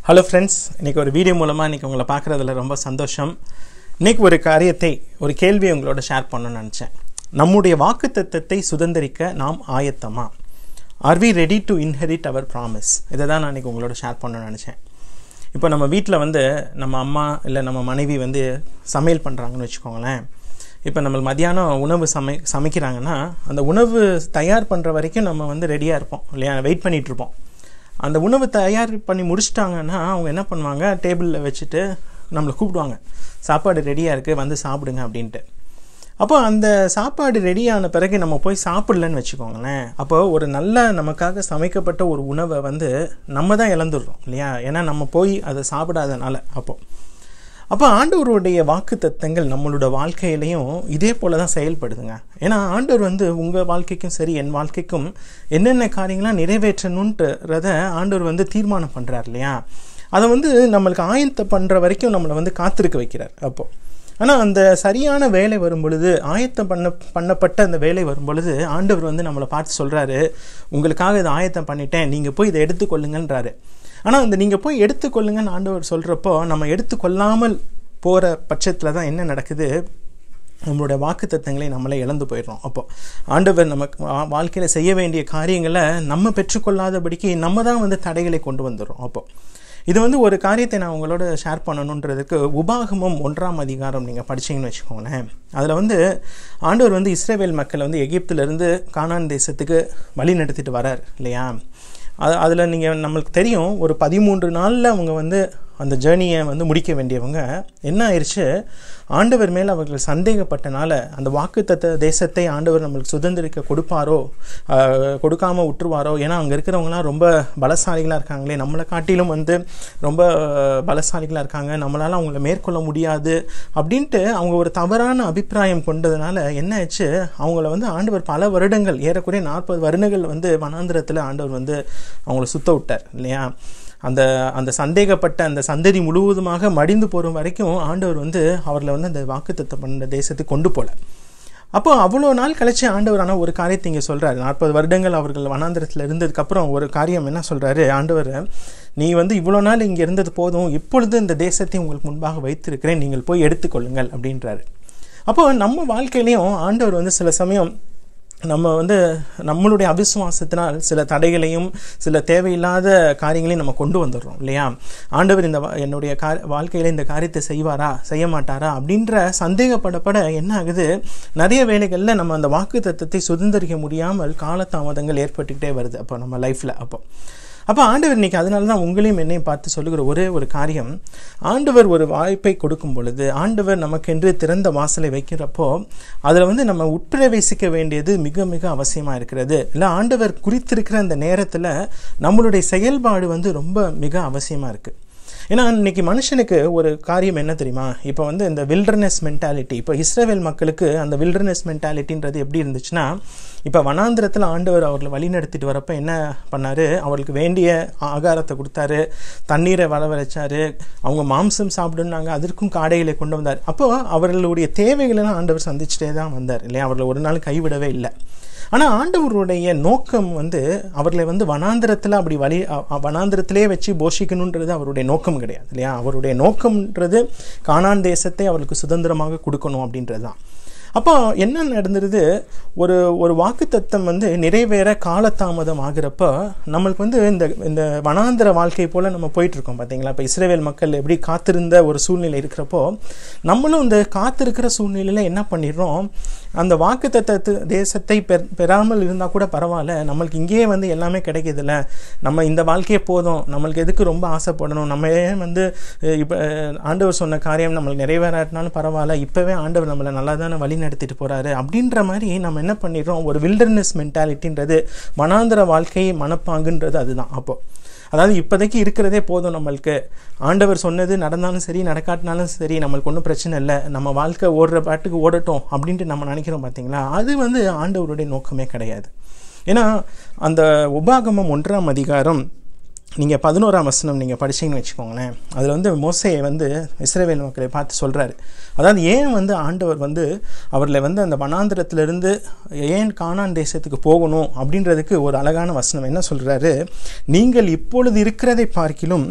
hello friends இன்றைக்கி ஒரு video மூலமாக இன்றைக்கி உங்களை பார்க்குறதுல ரொம்ப சந்தோஷம் இன்றைக்கி ஒரு காரியத்தை ஒரு கேள்வியை உங்களோட ஷேர் பண்ணணும்னு நினச்சேன் நம்முடைய வாக்குத்தத்தத்தை சுதந்திரிக்க நாம் ஆயத்தமா are we ready to inherit our promise இதை தான் நான் இன்றைக்கி உங்களோட ஷேர் பண்ணணும்னு நினச்சேன் இப்போ நம்ம வீட்டில் வந்து நம்ம அம்மா இல்லை நம்ம மனைவி வந்து சமையல் பண்ணுறாங்கன்னு வச்சுக்கோங்களேன் இப்போ நம்ம மத்தியானம் உணவு சமை சமைக்கிறாங்கன்னா அந்த உணவு தயார் பண்ணுற வரைக்கும் நம்ம வந்து ரெடியாக இருப்போம் இல்லையா வெயிட் பண்ணிகிட்டு இருப்போம் அந்த உணவு தயார் பண்ணி முடிச்சிட்டாங்கன்னா அவங்க என்ன பண்ணுவாங்க டேபிளில் வச்சுட்டு நம்மளை கூப்பிடுவாங்க சாப்பாடு ரெடியாக இருக்குது வந்து சாப்பிடுங்க அப்படின்ட்டு அப்போ அந்த சாப்பாடு ரெடியான பிறகு நம்ம போய் சாப்பிடலன்னு வச்சுக்கோங்களேன் அப்போ ஒரு நல்ல நமக்காக சமைக்கப்பட்ட ஒரு உணவை வந்து நம்ம தான் இழந்துடுறோம் இல்லையா ஏன்னா நம்ம போய் அதை சாப்பிடாதனால அப்போது அப்போ ஆண்டவருடைய வாக்கு தத்தங்கள் நம்மளோட வாழ்க்கையிலையும் இதே போல தான் செயல்படுதுங்க ஏன்னா ஆண்டவர் வந்து உங்கள் வாழ்க்கைக்கும் சரி என் வாழ்க்கைக்கும் என்னென்ன காரியங்களாம் நிறைவேற்றணுன்றத ஆண்டவர் வந்து தீர்மானம் பண்ணுறார் இல்லையா அதை வந்து நம்மளுக்கு ஆயத்தை பண்ணுற வரைக்கும் நம்மளை வந்து காத்திருக்க வைக்கிறார் அப்போது ஆனால் அந்த சரியான வேலை வரும் பொழுது ஆயத்தம் பண்ண பண்ணப்பட்ட அந்த வேலை வரும் பொழுது ஆண்டவர் வந்து நம்மளை பார்த்து சொல்கிறாரு உங்களுக்காக இதை ஆயத்தம் பண்ணிட்டேன் நீங்கள் போய் இதை எடுத்துக்கொள்ளுங்கன்றாரு ஆனால் அந்த நீங்கள் போய் எடுத்துக்கொள்ளுங்கன்னு ஆண்டவர் சொல்கிறப்போ நம்ம எடுத்துக்கொள்ளாமல் போகிற பட்சத்தில் தான் என்ன நடக்குது நம்மளுடைய வாக்கு தத்தங்களை நம்மளே இழந்து போயிடுறோம் அப்போ ஆண்டவர் நமக்கு வாழ்க்கையில் செய்ய வேண்டிய காரியங்களை நம்ம பெற்றுக்கொள்ளாதபடிக்கு நம்ம தான் வந்து தடைகளை கொண்டு வந்துடுறோம் அப்போ இது வந்து ஒரு காரியத்தை நான் உங்களோட ஷேர் பண்ணணுன்றதுக்கு உபாகமம் ஒன்றாம் அதிகாரம் நீங்கள் படிச்சீங்கன்னு வச்சுக்கோங்களேன் அதில் வந்து ஆண்டவர் வந்து இஸ்ரேவேல் மக்களை வந்து எகிப்திலிருந்து கானான் தேசத்துக்கு வழி நடத்திட்டு வரார் இல்லையா அது அதில் நீங்கள் நம்மளுக்கு தெரியும் ஒரு பதிமூன்று நாளில் அவங்க வந்து அந்த ஜேர்னியை வந்து முடிக்க வேண்டியவங்க என்ன ஆயிடுச்சு ஆண்டவர் மேலே அவர்கள் சந்தேகப்பட்டனால அந்த வாக்குத்தத்த தேசத்தை ஆண்டவர் நம்மளுக்கு சுதந்திரிக்க கொடுப்பாரோ கொடுக்காம விட்டுருவாரோ ஏன்னா அங்கே இருக்கிறவங்களாம் ரொம்ப பலசாலிகளாக இருக்காங்களே நம்மளை காட்டிலும் வந்து ரொம்ப பலசாலிகளாக இருக்காங்க நம்மளால் அவங்கள மேற்கொள்ள முடியாது அப்படின்ட்டு அவங்க ஒரு தவறான அபிப்பிராயம் கொண்டதுனால என்ன ஆச்சு அவங்கள வந்து ஆண்டவர் பல வருடங்கள் ஏறக்குறைய நாற்பது வருடங்கள் வந்து வனாந்திரத்தில் ஆண்டவர் வந்து அவங்கள சுத்த விட்டார் இல்லையா அந்த அந்த சந்தேகப்பட்ட அந்த சந்ததி முழுவதுமாக மடிந்து போகிற வரைக்கும் ஆண்டவர் வந்து அவர்களை வந்து அந்த வாக்குத்தத்தை பண்ண தேசத்துக்கு கொண்டு போகல அப்போ அவ்வளோ நாள் கழிச்சு ஆண்டவர் ஆனால் ஒரு காரியத்தை இங்கே சொல்கிறாரு நாற்பது வருடங்கள் அவர்கள் வனாந்திரத்தில் இருந்ததுக்கப்புறம் ஒரு காரியம் என்ன சொல்கிறாரு ஆண்டவர் நீ வந்து இவ்வளோ நாள் இங்கே இருந்தது போதும் இப்பொழுது இந்த தேசத்தை உங்களுக்கு முன்பாக வைத்திருக்கிறேன் நீங்கள் போய் எடுத்துக்கொள்ளுங்கள் அப்படின்றாரு அப்போ நம்ம வாழ்க்கையிலையும் ஆண்டவர் வந்து சில சமயம் நம்ம வந்து நம்மளுடைய அவிசுவாசத்தினால் சில தடைகளையும் சில தேவையில்லாத காரியங்களையும் நம்ம கொண்டு வந்துடுறோம் இல்லையா ஆண்டவர் இந்த என்னுடைய கா வாழ்க்கையில் இந்த காரியத்தை செய்வாரா செய்ய மாட்டாரா அப்படின்ற சந்தேகப்படப்பட என்ன ஆகுது நிறைய வேலைகளில் நம்ம அந்த வாக்கு தத்துவத்தை சுதந்திரிக்க முடியாமல் காலதாமதங்கள் ஏற்பட்டுக்கிட்டே வருது அப்போ நம்ம லைஃப்பில் அப்போ அப்போ ஆண்டவர் இன்னைக்கு அதனால தான் உங்களையும் என்னையும் பார்த்து சொல்லுகிற ஒரே ஒரு காரியம் ஆண்டவர் ஒரு வாய்ப்பை கொடுக்கும் பொழுது ஆண்டவர் நமக்கென்று திறந்த வாசலை வைக்கிறப்போ அதில் வந்து நம்ம உட்பிரவேசிக்க வேண்டியது மிக மிக அவசியமாக இருக்கிறது இல்லை ஆண்டவர் குறித்திருக்கிற அந்த நேரத்தில் நம்மளுடைய செயல்பாடு வந்து ரொம்ப மிக அவசியமாக இருக்குது ஏன்னா இன்னைக்கு மனுஷனுக்கு ஒரு காரியம் என்ன தெரியுமா இப்போ வந்து இந்த வில்டர்னஸ் மென்டாலிட்டி இப்போ இஸ்ரேவேல் மக்களுக்கு அந்த வில்டர்னஸ் மென்டாலிட்டின்றது எப்படி இருந்துச்சுன்னா இப்போ வனாந்திரத்தில் ஆண்டவர் அவர்களை வழி நடத்திட்டு வரப்போ என்ன பண்ணார் அவர்களுக்கு வேண்டிய ஆகாரத்தை கொடுத்தாரு தண்ணீரை வரவழைச்சாரு அவங்க மாம்சம் சாப்பிடுனாங்க அதற்கும் காடைகளை கொண்டு வந்தார் அப்போ அவர்களுடைய தேவைகளெல்லாம் ஆண்டவர் சந்திச்சுட்டே தான் வந்தார் இல்லையா அவர்களை ஒரு நாள் கைவிடவே இல்லை ஆனால் ஆண்டவருடைய நோக்கம் வந்து அவர்களை வந்து வனாந்திரத்தில் அப்படி வழி வனாந்திரத்திலே வச்சு போஷிக்கணுன்றது அவருடைய நோக்கம் கிடையாது இல்லையா அவருடைய நோக்கம்ன்றது காணான் தேசத்தை அவர்களுக்கு சுதந்திரமாக கொடுக்கணும் அப்படின்றது தான் அப்போ என்ன நடந்துருது ஒரு ஒரு வாக்கு தத்தம் வந்து நிறைவேற காலதாமதம் ஆகிறப்ப நம்மளுக்கு வந்து இந்த இந்த வனாந்திர வாழ்க்கை போல் நம்ம போயிட்டுருக்கோம் பார்த்தீங்களா இப்போ இஸ்ரேவேல் மக்கள் எப்படி காத்திருந்த ஒரு சூழ்நிலை இருக்கிறப்போ நம்மளும் இந்த காத்திருக்கிற சூழ்நிலையில் என்ன பண்ணிடுறோம் அந்த வாக்கு தத்தத்து தேசத்தை பெ பெறாமல் இருந்தால் கூட பரவாயில்ல நம்மளுக்கு இங்கேயே வந்து எல்லாமே கிடைக்கிதுல்ல நம்ம இந்த வாழ்க்கையே போதும் நம்மளுக்கு எதுக்கு ரொம்ப ஆசைப்படணும் நம்ம ஏன் வந்து இப்போ ஆண்டவர் சொன்ன காரியம் நம்மளுக்கு நிறைவேறாட்டினாலும் பரவாயில்ல இப்போவே ஆண்டவர் நம்மளை நல்லா தானே வழி நடத்திட்டு போகிறாரு அப்படின்ற மாதிரி நம்ம என்ன பண்ணிடுறோம் ஒரு வில்டர்னஸ் மென்டாலிட்டின்றது மனாந்திர வாழ்க்கை மனப்பாங்குன்றது அதுதான் அப்போது அதாவது இப்போதைக்கு இருக்கிறதே போதும் நம்மளுக்கு ஆண்டவர் சொன்னது நடந்தாலும் சரி நடக்காட்டினாலும் சரி நம்மளுக்கு ஒன்றும் பிரச்சனை இல்லை நம்ம வாழ்க்கை ஓடுற பாட்டுக்கு ஓடட்டும் அப்படின்ட்டு நம்ம நினைக்கிறோம் பார்த்தீங்களா அது வந்து ஆண்டவருடைய நோக்கமே கிடையாது ஏன்னா அந்த உபாகமம் ஒன்றாம் அதிகாரம் நீங்கள் பதினோராம் வசனம் நீங்கள் படிச்சீங்கன்னு வச்சுக்கோங்களேன் அதில் வந்து மோசையை வந்து இஸ்ரேவேல் மக்களை பார்த்து சொல்கிறாரு அதாவது ஏன் வந்து ஆண்டவர் வந்து அவர்களை வந்து அந்த வனாந்திரத்திலிருந்து ஏன் கானான் தேசத்துக்கு போகணும் அப்படின்றதுக்கு ஒரு அழகான வசனம் என்ன சொல்கிறாரு நீங்கள் இப்பொழுது இருக்கிறதை பார்க்கிலும்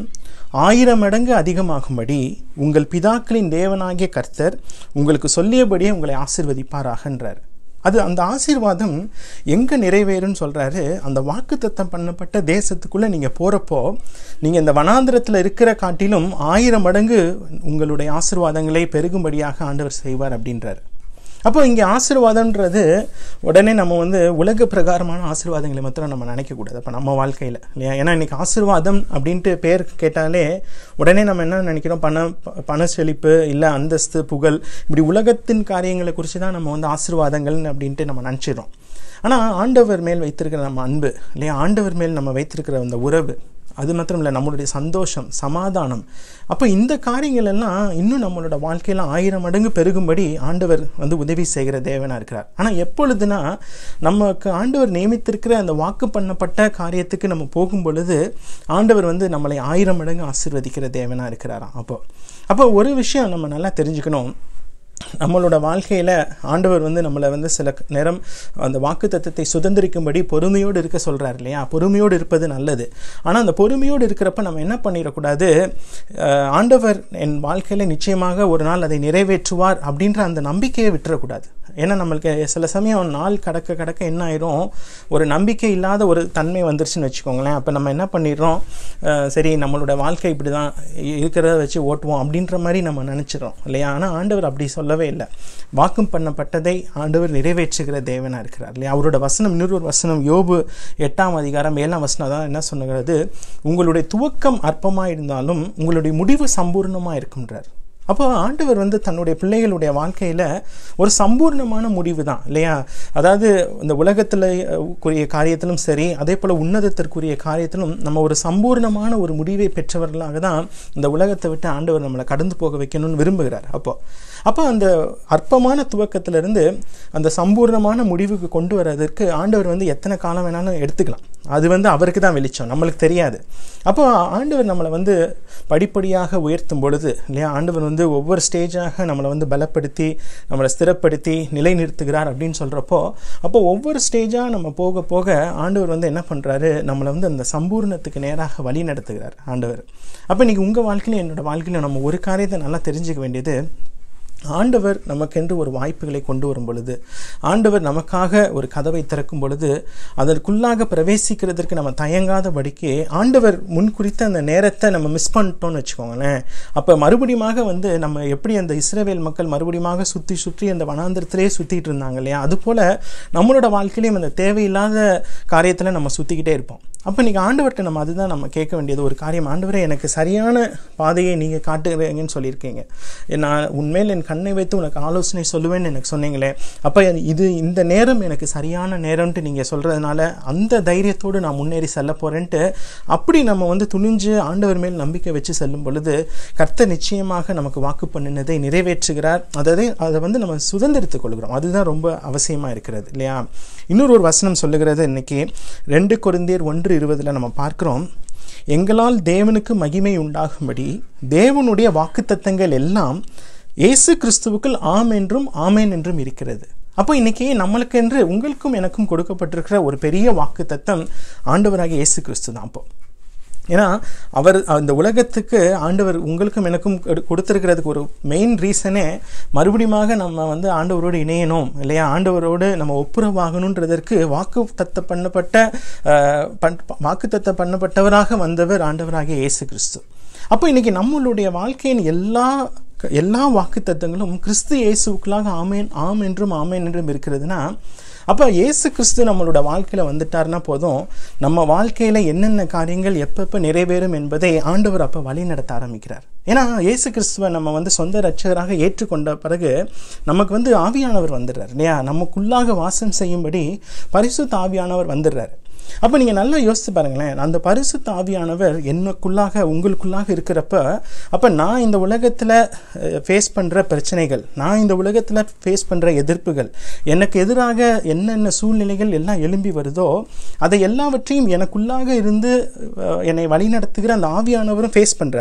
ஆயிரம் மடங்கு அதிகமாகும்படி உங்கள் பிதாக்களின் தேவனாகிய கர்த்தர் உங்களுக்கு சொல்லியபடியே உங்களை ஆசிர்வதிப்பாராகன்றார் அது அந்த ஆசீர்வாதம் எங்கே நிறைவேறும்னு சொல்கிறாரு அந்த வாக்குத்தத்தம் பண்ணப்பட்ட தேசத்துக்குள்ளே நீங்கள் போகிறப்போ நீங்கள் இந்த வனாந்திரத்தில் இருக்கிற காட்டிலும் ஆயிரம் மடங்கு உங்களுடைய ஆசீர்வாதங்களை பெருகும்படியாக ஆண்டவர் செய்வார் அப்படின்றார் அப்போ இங்கே ஆசீர்வாதம்ன்றது உடனே நம்ம வந்து உலக பிரகாரமான ஆசீர்வாதங்களை மாத்திரம் நம்ம நினைக்கக்கூடாது அப்போ நம்ம வாழ்க்கையில் இல்லையா ஏன்னா இன்றைக்கி ஆசீர்வாதம் அப்படின்ட்டு பேர் கேட்டாலே உடனே நம்ம என்ன நினைக்கிறோம் பண பண செழிப்பு இல்லை அந்தஸ்து புகழ் இப்படி உலகத்தின் காரியங்களை குறித்து தான் நம்ம வந்து ஆசீர்வாதங்கள் அப்படின்ட்டு நம்ம நினச்சிடுறோம் ஆனால் ஆண்டவர் மேல் வைத்திருக்கிற நம்ம அன்பு இல்லையா ஆண்டவர் மேல் நம்ம வைத்திருக்கிற அந்த உறவு அது மாத்திரம் இல்லை நம்மளுடைய சந்தோஷம் சமாதானம் அப்போ இந்த காரியங்கள் எல்லாம் இன்னும் நம்மளோட வாழ்க்கையில் ஆயிரம் மடங்கு பெருகும்படி ஆண்டவர் வந்து உதவி செய்கிற தேவனாக இருக்கிறார் ஆனால் எப்பொழுதுனா நமக்கு ஆண்டவர் நியமித்திருக்கிற அந்த வாக்கு பண்ணப்பட்ட காரியத்துக்கு நம்ம போகும் பொழுது ஆண்டவர் வந்து நம்மளை ஆயிரம் மடங்கு ஆசீர்வதிக்கிற தேவனாக இருக்கிறாராம் அப்போ அப்போ ஒரு விஷயம் நம்ம நல்லா தெரிஞ்சுக்கணும் நம்மளோட வாழ்க்கையில் ஆண்டவர் வந்து நம்மளை வந்து சில நேரம் அந்த வாக்கு தத்துவத்தை சுதந்திரிக்கும்படி பொறுமையோடு இருக்க சொல்கிறார் இல்லையா பொறுமையோடு இருப்பது நல்லது ஆனால் அந்த பொறுமையோடு இருக்கிறப்ப நம்ம என்ன பண்ணிடக்கூடாது ஆண்டவர் என் வாழ்க்கையில் நிச்சயமாக ஒரு நாள் அதை நிறைவேற்றுவார் அப்படின்ற அந்த நம்பிக்கையை விட்டுறக்கூடாது ஏன்னா நம்மளுக்கு சில சமயம் நாள் கடக்க கடக்க என்ன ஆயிரும் ஒரு நம்பிக்கை இல்லாத ஒரு தன்மை வந்துருச்சுன்னு வச்சுக்கோங்களேன் அப்போ நம்ம என்ன பண்ணிடுறோம் சரி நம்மளோட வாழ்க்கை இப்படி தான் இருக்கிறத வச்சு ஓட்டுவோம் அப்படின்ற மாதிரி நம்ம நினச்சிடறோம் இல்லையா ஆனால் ஆண்டவர் அப்படி சொல்லவே இல்லை வாக்கும் பண்ணப்பட்டதை ஆண்டவர் நிறைவேற்றுகிற தேவனாக இருக்கிறார் இல்லையா அவரோட வசனம் இன்னொரு வசனம் யோபு எட்டாம் அதிகாரம் ஏழாம் வசனம் தான் என்ன சொன்னது உங்களுடைய துவக்கம் அற்பமாக இருந்தாலும் உங்களுடைய முடிவு சம்பூர்ணமாக இருக்குன்றார் அப்போ ஆண்டவர் வந்து தன்னுடைய பிள்ளைகளுடைய வாழ்க்கையில் ஒரு சம்பூர்ணமான முடிவு தான் இல்லையா அதாவது இந்த உலகத்தில் கூறிய காரியத்திலும் சரி அதே போல் உன்னதத்திற்குரிய காரியத்திலும் நம்ம ஒரு சம்பூர்ணமான ஒரு முடிவை பெற்றவர்களாக தான் இந்த உலகத்தை விட்டு ஆண்டவர் நம்மளை கடந்து போக வைக்கணும்னு விரும்புகிறார் அப்போ அப்போ அந்த அற்பமான துவக்கத்திலிருந்து அந்த சம்பூர்ணமான முடிவுக்கு கொண்டு வர்றதற்கு ஆண்டவர் வந்து எத்தனை காலம் வேணாலும் எடுத்துக்கலாம் அது வந்து அவருக்கு தான் வெளிச்சம் நம்மளுக்கு தெரியாது அப்போ ஆண்டவர் நம்மளை வந்து படிப்படியாக உயர்த்தும் பொழுது இல்லையா ஆண்டவர் வந்து ஒவ்வொரு ஸ்டேஜாக நம்மளை வந்து பலப்படுத்தி நம்மளை ஸ்திரப்படுத்தி நிலைநிறுத்துகிறார் அப்படின்னு சொல்கிறப்போ அப்போ ஒவ்வொரு ஸ்டேஜாக நம்ம போக போக ஆண்டவர் வந்து என்ன பண்ணுறாரு நம்மளை வந்து அந்த சம்பூர்ணத்துக்கு நேராக வழி நடத்துகிறார் ஆண்டவர் அப்போ இன்றைக்கி உங்கள் வாழ்க்கையிலும் என்னோட வாழ்க்கையிலும் நம்ம ஒரு காரியத்தை நல்லா தெரிஞ்சுக்க வேண்டியது ஆண்டவர் நமக்கென்று ஒரு வாய்ப்புகளை கொண்டு வரும் பொழுது ஆண்டவர் நமக்காக ஒரு கதவை திறக்கும் பொழுது அதற்குள்ளாக பிரவேசிக்கிறதுக்கு நம்ம தயங்காதபடிக்கு ஆண்டவர் முன் குறித்த அந்த நேரத்தை நம்ம மிஸ் பண்ணிட்டோம்னு வச்சுக்கோங்களேன் அப்போ மறுபடியுமாக வந்து நம்ம எப்படி அந்த இஸ்ரேவேல் மக்கள் மறுபடியுமாக சுற்றி சுற்றி அந்த வனாந்திரத்திலே சுற்றிட்டு இருந்தாங்க இல்லையா அதுபோல் நம்மளோட வாழ்க்கையிலையும் அந்த தேவையில்லாத காரியத்தில் நம்ம சுற்றிக்கிட்டே இருப்போம் அப்போ நீங்கள் ஆண்டவர்கிட்ட நம்ம அதுதான் நம்ம கேட்க வேண்டியது ஒரு காரியம் ஆண்டவரே எனக்கு சரியான பாதையை நீங்கள் காட்டுகிறீங்கன்னு சொல்லியிருக்கீங்க நான் உண்மையில் என் கண்ணை வைத்து உனக்கு ஆலோசனை சொல்லுவேன்னு எனக்கு சொன்னீங்களே அப்போ இது இந்த நேரம் எனக்கு சரியான நேரம்ன்ட்டு நீங்கள் சொல்கிறதுனால அந்த தைரியத்தோடு நான் முன்னேறி செல்ல போகிறேன்ட்டு அப்படி நம்ம வந்து துணிஞ்சு ஆண்டவர் மேல் நம்பிக்கை வச்சு செல்லும் பொழுது கர்த்தர் நிச்சயமாக நமக்கு வாக்கு பண்ணினதை நிறைவேற்றுகிறார் அதாவது அதை வந்து நம்ம சுதந்திரத்துக் கொள்கிறோம் அதுதான் ரொம்ப அவசியமாக இருக்கிறது இல்லையா இன்னொரு ஒரு வசனம் சொல்லுகிறது இன்னைக்கு ரெண்டு குருந்தியர் ஒன்று இருபதில் நம்ம பார்க்குறோம் எங்களால் தேவனுக்கு மகிமை உண்டாகும்படி தேவனுடைய வாக்குத்தத்தங்கள் எல்லாம் இயேசு கிறிஸ்துவுக்குள் ஆம் என்றும் ஆமேன் என்றும் இருக்கிறது அப்போ இன்னைக்கு நம்மளுக்கென்று உங்களுக்கும் எனக்கும் கொடுக்கப்பட்டிருக்கிற ஒரு பெரிய வாக்கு தத்தம் ஆண்டவராக இயேசு கிறிஸ்து தான் அப்போ ஏன்னா அவர் அந்த உலகத்துக்கு ஆண்டவர் உங்களுக்கும் எனக்கும் கொடுத்துருக்கிறதுக்கு ஒரு மெயின் ரீசனே மறுபடியுமாக நம்ம வந்து ஆண்டவரோடு இணையணும் இல்லையா ஆண்டவரோடு நம்ம ஒப்புரவாகணுன்றதற்கு வாக்கு தத்த பண்ணப்பட்ட வாக்கு தத்த பண்ணப்பட்டவராக வந்தவர் ஆண்டவராகிய இயேசு கிறிஸ்து அப்போ இன்னைக்கு நம்மளுடைய வாழ்க்கையின் எல்லா எல்லா வாக்கு தத்தங்களும் கிறிஸ்து இயேசுக்குள்ளாக ஆமேன் ஆம் என்றும் ஆமேன் என்றும் இருக்கிறதுனா அப்போ இயேசு கிறிஸ்து நம்மளோட வாழ்க்கையில் வந்துட்டார்னா போதும் நம்ம வாழ்க்கையில் என்னென்ன காரியங்கள் எப்பப்போ நிறைவேறும் என்பதை ஆண்டவர் அப்போ வழி நடத்த ஆரம்பிக்கிறார் ஏன்னா இயேசு கிறிஸ்துவை நம்ம வந்து சொந்த ரட்சகராக ஏற்றுக்கொண்ட பிறகு நமக்கு வந்து ஆவியானவர் வந்துடுறார் இல்லையா நமக்குள்ளாக வாசம் செய்யும்படி பரிசுத்த ஆவியானவர் வந்துடுறாரு அப்போ நீங்கள் நல்லா யோசித்து பாருங்களேன் அந்த பரிசுத்த ஆவியானவர் எனக்குள்ளாக உங்களுக்குள்ளாக இருக்கிறப்ப அப்போ நான் இந்த உலகத்தில் ஃபேஸ் பண்ணுற பிரச்சனைகள் நான் இந்த உலகத்தில் ஃபேஸ் பண்ணுற எதிர்ப்புகள் எனக்கு எதிராக என்னென்ன சூழ்நிலைகள் எல்லாம் எழும்பி வருதோ அதை எல்லாவற்றையும் எனக்குள்ளாக இருந்து என்னை வழிநடத்துகிற அந்த ஆவியானவரும் ஃபேஸ் பண்ணுறாரு அப்போ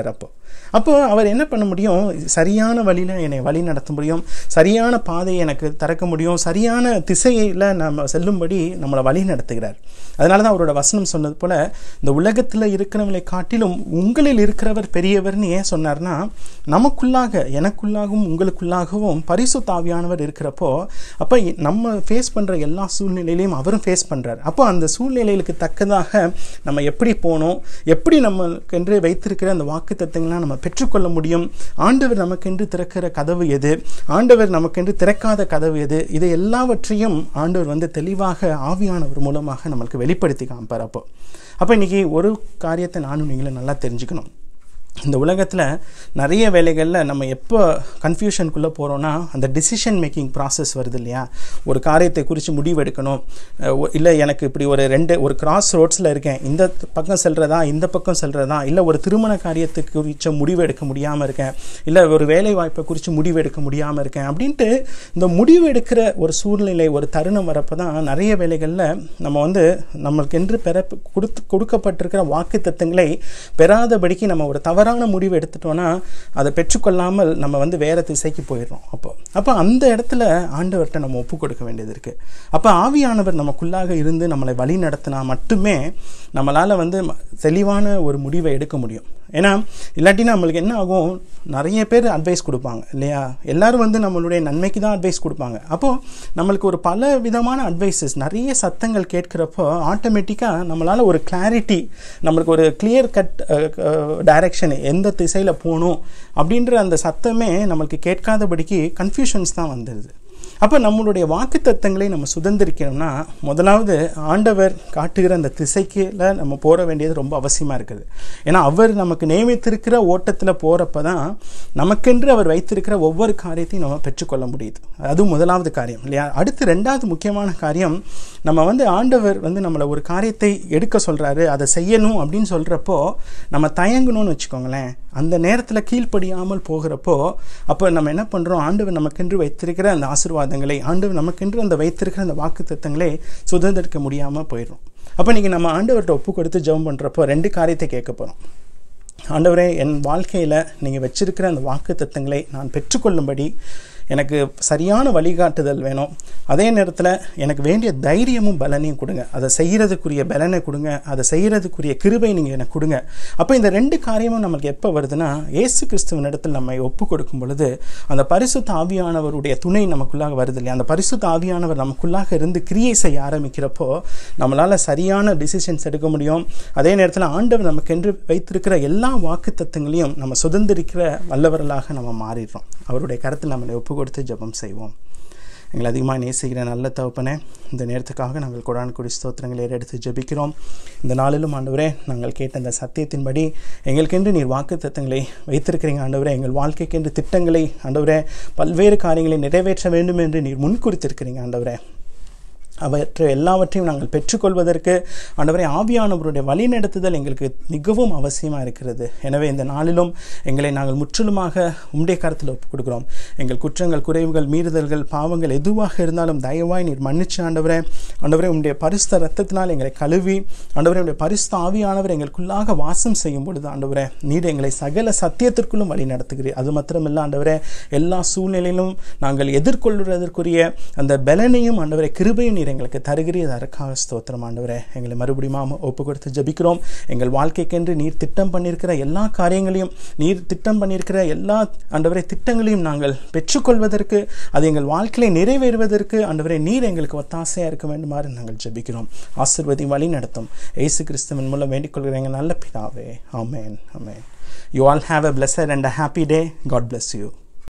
அப்போ அவர் என்ன பண்ண முடியும் சரியான வழியில் என்னை வழி நடத்த முடியும் சரியான பாதையை எனக்கு திறக்க முடியும் சரியான திசையில் நம்ம செல்லும்படி நம்மளை வழி நடத்துகிறார் அதனால தான் அவரோட வசனம் சொன்னது போல இந்த உலகத்தில் இருக்கிறவங்களை காட்டிலும் உங்களில் இருக்கிறவர் பெரியவர்னு ஏன் சொன்னார்னா நமக்குள்ளாக எனக்குள்ளாகவும் உங்களுக்குள்ளாகவும் பரிசுத்த ஆவியானவர் இருக்கிறப்போ அப்போ நம்ம ஃபேஸ் பண்ணுற எல்லா சூழ்நிலையிலையும் அவரும் ஃபேஸ் பண்ணுறார் அப்போ அந்த சூழ்நிலைகளுக்கு தக்கதாக நம்ம எப்படி போகணும் எப்படி நமக்கென்று வைத்திருக்கிற அந்த வாக்கு தத்துவங்கள்லாம் நம்ம பெற்றுக்கொள்ள முடியும் ஆண்டவர் நமக்கென்று திறக்கிற கதவு எது ஆண்டவர் நமக்கென்று திறக்காத கதவு எது இதை எல்லாவற்றையும் ஆண்டவர் வந்து தெளிவாக ஆவியானவர் மூலமாக நம்மளுக்கு வெளிப்படுத்தி காமிப்பார் அப்போ அப்போ இன்றைக்கி ஒரு காரியத்தை நானும் நீங்களும் நல்லா தெரிஞ்சுக்கணும் இந்த உலகத்தில் நிறைய வேலைகளில் நம்ம எப்போ கன்ஃபியூஷனுக்குள்ளே போகிறோன்னா அந்த டிசிஷன் மேக்கிங் ப்ராசஸ் வருது இல்லையா ஒரு காரியத்தை குறித்து முடிவெடுக்கணும் இல்லை எனக்கு இப்படி ஒரு ரெண்டு ஒரு கிராஸ் ரோட்ஸில் இருக்கேன் இந்த பக்கம் செல்கிறதா இந்த பக்கம் செல்கிறதா இல்லை ஒரு திருமண காரியத்துக்கு குறித்த முடிவு எடுக்க முடியாமல் இருக்கேன் இல்லை ஒரு வேலை வாய்ப்பை குறித்து முடிவு எடுக்க முடியாமல் இருக்கேன் அப்படின்ட்டு இந்த முடிவு எடுக்கிற ஒரு சூழ்நிலை ஒரு தருணம் வரப்போ தான் நிறைய வேலைகளில் நம்ம வந்து நம்மளுக்கென்று பெற கொடுத்து கொடுக்கப்பட்டிருக்கிற வாக்கு தத்துவங்களை பெறாதபடிக்கு நம்ம ஒரு தவறான முடிவு எடுத்துட்டோன்னா அதை பெற்றுக்கொள்ளாமல் நம்ம வந்து வேறு திசைக்கு போயிடுறோம் அப்போ அப்போ அந்த இடத்துல ஆண்டவர்கிட்ட நம்ம ஒப்பு கொடுக்க வேண்டியது இருக்குது அப்போ ஆவியானவர் நமக்குள்ளாக இருந்து நம்மளை வழி நடத்தினா மட்டுமே நம்மளால் வந்து தெளிவான ஒரு முடிவை எடுக்க முடியும் ஏன்னா இல்லாட்டினா நம்மளுக்கு என்ன ஆகும் நிறைய பேர் அட்வைஸ் கொடுப்பாங்க இல்லையா எல்லாரும் வந்து நம்மளுடைய நன்மைக்கு தான் அட்வைஸ் கொடுப்பாங்க அப்போது நம்மளுக்கு ஒரு பல விதமான அட்வைசஸ் நிறைய சத்தங்கள் கேட்குறப்போ ஆட்டோமேட்டிக்காக நம்மளால் ஒரு கிளாரிட்டி நம்மளுக்கு ஒரு கிளியர் கட் டைரக்ஷன் எந்த திசையில் போகணும் அப்படின்ற அந்த சத்தமே நம்மளுக்கு கேட்காதபடிக்கு கன்ஃபியூஷன்ஸ் தான் வந்துடுது அப்போ நம்மளுடைய வாக்கு தத்தங்களை நம்ம சுதந்திரிக்கணும்னா முதலாவது ஆண்டவர் காட்டுகிற அந்த திசைக்குல நம்ம போக வேண்டியது ரொம்ப அவசியமாக இருக்குது ஏன்னா அவர் நமக்கு நியமித்திருக்கிற ஓட்டத்தில் போகிறப்ப தான் நமக்கென்று அவர் வைத்திருக்கிற ஒவ்வொரு காரியத்தையும் நம்ம பெற்றுக்கொள்ள முடியுது அது முதலாவது காரியம் இல்லையா அடுத்து ரெண்டாவது முக்கியமான காரியம் நம்ம வந்து ஆண்டவர் வந்து நம்மளை ஒரு காரியத்தை எடுக்க சொல்கிறாரு அதை செய்யணும் அப்படின்னு சொல்கிறப்போ நம்ம தயங்கணும்னு வச்சுக்கோங்களேன் அந்த நேரத்தில் கீழ்ப்படியாமல் போகிறப்போ அப்போ நம்ம என்ன பண்ணுறோம் ஆண்டவர் நமக்கென்று வைத்திருக்கிற அந்த ஆசிர்வாதங்களை ஆண்டவர் நமக்கென்று அந்த வைத்திருக்கிற அந்த வாக்கு தத்தங்களை சுதந்திரிக்க முடியாமல் போயிடும் அப்போ நீங்கள் நம்ம ஆண்டவர்கிட்ட ஒப்பு கொடுத்து ஜெபம் பண்ணுறப்போ ரெண்டு காரியத்தை கேட்க போகிறோம் ஆண்டவரே என் வாழ்க்கையில் நீங்கள் வச்சிருக்கிற அந்த வாக்கு தத்தங்களை நான் பெற்றுக்கொள்ளும்படி எனக்கு சரியான வழிகாட்டுதல் வேணும் அதே நேரத்தில் எனக்கு வேண்டிய தைரியமும் பலனையும் கொடுங்க அதை செய்கிறதுக்குரிய பலனை கொடுங்க அதை செய்கிறதுக்குரிய கிருபை நீங்கள் எனக்கு கொடுங்க அப்போ இந்த ரெண்டு காரியமும் நம்மளுக்கு எப்போ வருதுன்னா ஏசு கிறிஸ்துவின் இடத்தில் நம்ம ஒப்பு கொடுக்கும் பொழுது அந்த பரிசுத்த ஆவியானவருடைய துணை நமக்குள்ளாக வருது இல்லையா அந்த பரிசுத்த ஆவியானவர் நமக்குள்ளாக இருந்து கிரியை செய்ய ஆரம்பிக்கிறப்போ நம்மளால் சரியான டிசிஷன்ஸ் எடுக்க முடியும் அதே நேரத்தில் ஆண்டவர் நமக்கென்று வைத்திருக்கிற எல்லா வாக்கு தத்துவங்களையும் நம்ம சுதந்திரிக்கிற வல்லவர்களாக நம்ம மாறிடுறோம் அவருடைய கருத்தில் நம்மளை ஒப்பு கொடுத்து ஜெபம் செய்வோம் எங்களை அதிகமாக நேசிக்கிற நல்ல தகப்பனே இந்த நேரத்துக்காக நாங்கள் குரான் குடி ஸ்தோத்திரங்களை ஏறெடுத்து ஜெபிக்கிறோம் இந்த நாளிலும் ஆண்டவரே நாங்கள் கேட்ட அந்த சத்தியத்தின்படி எங்களுக்கென்று நீர் வாக்கு தத்தங்களை வைத்திருக்கிறீங்க ஆண்டவரே எங்கள் வாழ்க்கைக்கென்று திட்டங்களை ஆண்டவரே பல்வேறு காரியங்களை நிறைவேற்ற வேண்டும் என்று நீர் முன்குறித்திருக்கிறீங்க ஆண்டவரே அவற்றை எல்லாவற்றையும் நாங்கள் பெற்றுக்கொள்வதற்கு ஆண்டவரை ஆவியானவருடைய வழிநடத்துதல் எங்களுக்கு மிகவும் அவசியமாக இருக்கிறது எனவே இந்த நாளிலும் எங்களை நாங்கள் முற்றிலுமாக உம்முடைய கருத்தில் ஒப்புக் கொடுக்கிறோம் எங்கள் குற்றங்கள் குறைவுகள் மீறுதல்கள் பாவங்கள் எதுவாக இருந்தாலும் தயவாய் நீர் மன்னிச்சு ஆண்டவரே ஆண்டவரே உம்முடைய பரிசுத்த ரத்தத்தினால் எங்களை கழுவி ஆண்டவரே உடைய பரிசுத்த ஆவியானவர் எங்களுக்குள்ளாக வாசம் செய்யும் பொழுது ஆண்டவரே நீர் எங்களை சகல சத்தியத்திற்குள்ளும் வழி நடத்துகிறீர் அது மாத்திரமில்ல ஆண்டவரே எல்லா சூழ்நிலையிலும் நாங்கள் எதிர்கொள்வதற்குரிய அந்த பலனையும் ஆண்டவரை கிருபையும் நீர் எங்களுக்கு தருகிறீர் அதற்காக ஸ்தோத்திரம் ஆண்டவரே எங்களை மறுபடியும் ஒப்பு கொடுத்து ஜபிக்கிறோம் எங்கள் வாழ்க்கைக்கென்று நீர் திட்டம் பண்ணியிருக்கிற எல்லா காரியங்களையும் நீர் திட்டம் பண்ணியிருக்கிற எல்லா ஆண்டவரை திட்டங்களையும் நாங்கள் பெற்றுக்கொள்வதற்கு அது எங்கள் வாழ்க்கையை நிறைவேறுவதற்கு ஆண்டவரை நீர் எங்களுக்கு ஒத்தாசையாக இருக்க வேண்டுமாறு நாங்கள் ஜபிக்கிறோம் ஆசிர்வதி வழி நடத்தும் ஏசு கிறிஸ்துவின் மூலம் வேண்டிக் கொள்கிற எங்கள் நல்ல பிதாவே ஆமேன் ஆமேன் you all have a pleasure and a happy day God bless you